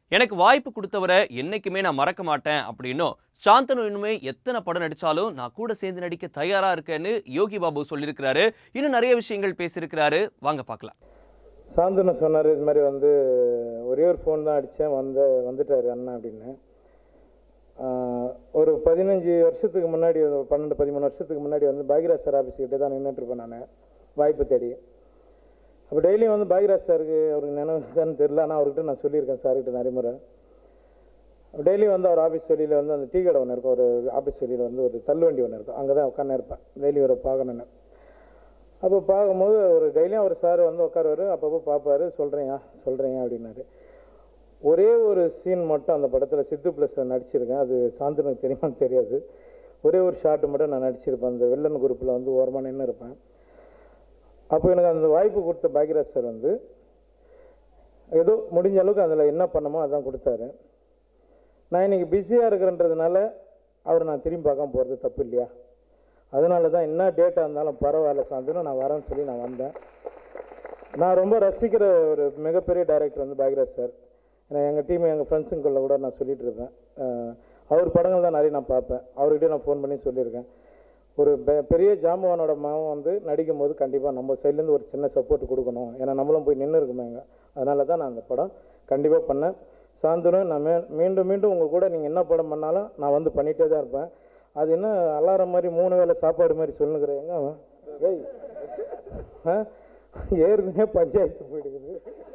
எனக்கு வாய்ப்பு கொடுத்தவரை என்னைக்குமே நான் மறக்க மாட்டேன் அப்படின்னும் சாந்தனு இன்னுமே எத்தனை படம் நடிச்சாலும் நான் கூட சேர்ந்து நடிக்க தயாரா இருக்கேன்னு யோகி பாபு சொல்லியிருக்கிறாரு இன்னும் நிறைய விஷயங்கள் பேசியிருக்கிறாரு வாங்க பார்க்கலாம் சாந்தனு சொன்னார் இது மாதிரி வந்து ஒரே ஒரு ஃபோன் தான் அடித்தேன் வந்த வந்துட்டார் அண்ணா அப்படின்னு ஆஹ் ஒரு பதினஞ்சு வருஷத்துக்கு முன்னாடி ஒரு பன்னெண்டு பதிமூணு வருஷத்துக்கு முன்னாடி வந்து பாகிராஜ் சார் ஆஃபீஸ் கிட்டே தான் நின்றுட்டு இருப்பேன் நான் வாய்ப்பு தேடி அப்போ டெய்லியும் வந்து பாகிராஜ் சாருக்கு அவருக்கு நினைவுதான்னு தெரியல ஆனால் அவர்கிட்ட நான் சொல்லியிருக்கேன் சார்கிட்ட நிறைய முறை டெய்லியும் வந்து அவர் ஆஃபீஸ் வெளியில் வந்து அந்த டீ கடை ஒன்று இருக்கும் ஒரு ஆஃபீஸ் வெளியில் வந்து ஒரு தள்ளுவண்டி ஒன்று இருக்கும் அங்கே தான் உட்காந்து இருப்பேன் டெய்லி ஒரு பார்க்கணுன்னு அப்போ பார்க்கும்போது ஒரு டெய்லியும் அவர் சார் வந்து உட்காருவார் அப்பப்போ பார்ப்பாரு சொல்கிறேயா சொல்கிறேன் அப்படின்னாரு ஒரே ஒரு சீன் மட்டும் அந்த படத்தில் சித்து ப்ளஸ் நடிச்சிருக்கேன் அது சாந்தனுக்கு தெரியுமான்னு தெரியாது ஒரே ஒரு ஷாட்டு மட்டும் நான் நடிச்சிருப்பேன் அந்த வெள்ளன் குரூப்பில் வந்து ஓரமாக நின்று இருப்பேன் அப்போ எனக்கு அந்த வாய்ப்பு கொடுத்த பாக்யராஜ் சார் வந்து ஏதோ முடிஞ்ச அளவுக்கு அதில் என்ன பண்ணமோ அதான் கொடுத்தாரு நான் இன்னைக்கு பிஸியாக இருக்கிறன்றதுனால அவரை நான் திரும்பி பார்க்காம போகிறது தப்பு இல்லையா அதனால தான் என்ன டேட்டாக இருந்தாலும் பரவாயில்ல சாந்தனு நான் வரேன்னு சொல்லி நான் வந்தேன் நான் ரொம்ப ரசிக்கிற ஒரு மிகப்பெரிய டைரக்டர் வந்து பாக்யராஜ் சார் ஏன்னா எங்கள் டீம் எங்கள் ஃப்ரெண்ட்ஸுக்குள்ள கூட நான் சொல்லிட்டு இருப்பேன் அஹ் அவர் படங்கள் தான் நிறைய நான் பார்ப்பேன் அவர்கிட்ட நான் ஃபோன் பண்ணி சொல்லியிருக்கேன் ஒரு பெ- பெரிய ஜாம்பவானோட மாவன் வந்து நடிக்கும் போது கண்டிப்பாக நம்ம சைட்லேருந்து ஒரு சின்ன சப்போர்ட் கொடுக்கணும் ஏன்னா நம்மளும் போய் நின்று இருக்குமேங்க அதனால தான் நான் அந்த படம் கண்டிப்பாக பண்ணேன் சாந்தனு நான் மே மீண்டும் மீண்டும் உங்கள் கூட நீங்கள் என்ன படம் பண்ணாலும் நான் வந்து பண்ணிகிட்டே தான் இருப்பேன் அது என்ன அலாரம் மாதிரி மூணு வேளை சாப்பாடு மாதிரி சொல்லுங்கிறேன் எங்க அவன்? ஏய் ஆ? ஏற்கனவே பஞ்சாயத்து போயிடுக்குது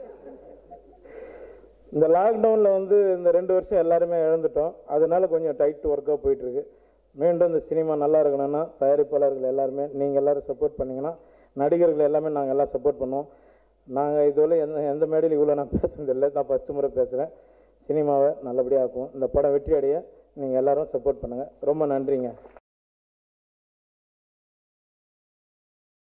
இந்த லாக்டவுனில் வந்து இந்த ரெண்டு வருஷம் எல்லாருமே இழந்துட்டோம் அதனால கொஞ்சம் டைட் ஒர்க்காக போயிட்டுருக்கு மீண்டும் இந்த சினிமா நல்லா இருக்கணும்னா தயாரிப்பாளர்கள் எல்லாருமே நீங்கள் எல்லாரும் சப்போர்ட் பண்ணீங்கன்னா நடிகர்கள் எல்லாமே நாங்கள் எல்லாம் சப்போர்ட் பண்ணுவோம் நாங்கள் இதுவரை எந்த எந்த மேடையில் இவ்வளோ நான் பேசுனதில்லை நான் ஃபஸ்ட்டு முறை பேசுகிறேன் சினிமாவை நல்லபடியாக ஆக்குவோம் இந்த படம் வெற்றி அடைய நீங்கள் எல்லாரும் சப்போர்ட் பண்ணுங்கள் ரொம்ப நன்றிங்க